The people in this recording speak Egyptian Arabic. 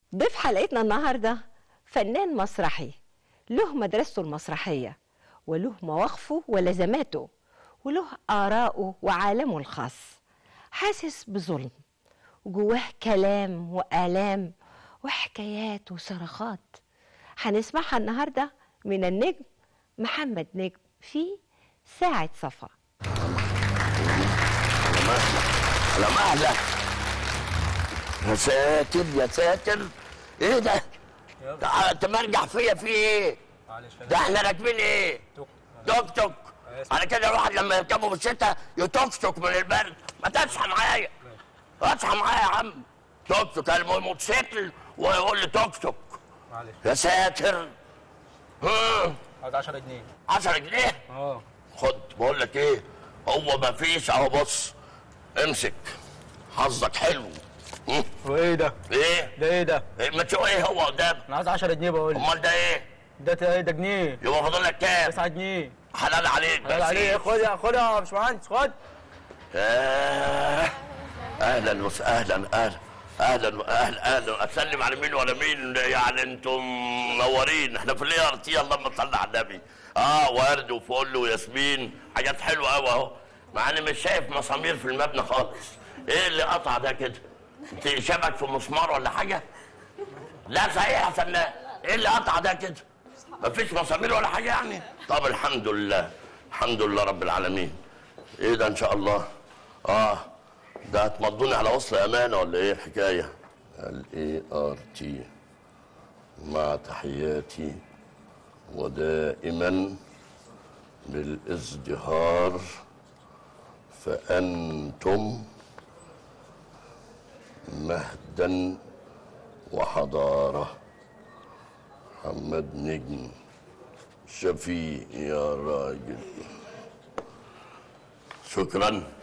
ضيف حلقتنا النهارده فنان مسرحي له مدرسته المسرحيه وله مواقفه ولزماته وله آراءه وعالمه الخاص حاسس بظلم وجواه كلام وآلام وحكايات وصرخات هنسمعها النهارده من النجم محمد نجم في ساعة صفا على مهلك يا ساتر يا ساتر ايه ده؟ ده انت مرجع فيا في ايه؟ معلش ده احنا راكبين ايه؟ توك توك توك آسف. على كده الواحد لما يركبه في الشتاء يتوكتك من البرد ما تصحى معايا اصحى معايا يا عم توك توك الموتوسيكل ويقول لي توك توك معلش يا ساتر ها عايز 10 جنيه 10 جنيه اه خد بقول لك ايه هو ما فيش اهو بص امسك حظك حلو هم؟ وايه ده؟ ايه ده ايه ده؟ إيه، ما تشوف ايه هو قدامك انا عايز 10 جنيه بقول لك امال ده ايه ده ت- ايه ده جنيه يبقى فاضل لك كام 9 جنيه حلال عليك قال بس عليه إيه؟ خد يا خد يا باشمهندس خد آه. اهلا وسهلا اهلا اهلا اهلا اهلا اسلم على مين ولا مين يعني انتم منورين احنا في الاي ار تي اللهم صل على النبي اه ورد وفل وياسمين حاجات حلوه قوي اهو مع اني مش شايف مسامير في المبنى خالص ايه اللي قطع ده كده انت شبك في مسمار ولا حاجه لا صحيح يا فنان ايه اللي قطع ده كده مفيش مسامير ولا حاجه يعني طب الحمد لله الحمد لله رب العالمين ايه ده ان شاء الله اه ده هتمضوني على وصل امانه ولا ايه الحكايه الاي ار تي مع تحياتي ودائما بالازدهار فانتم مهدا وحضاره محمد نجم شفيق يا راجل شكرا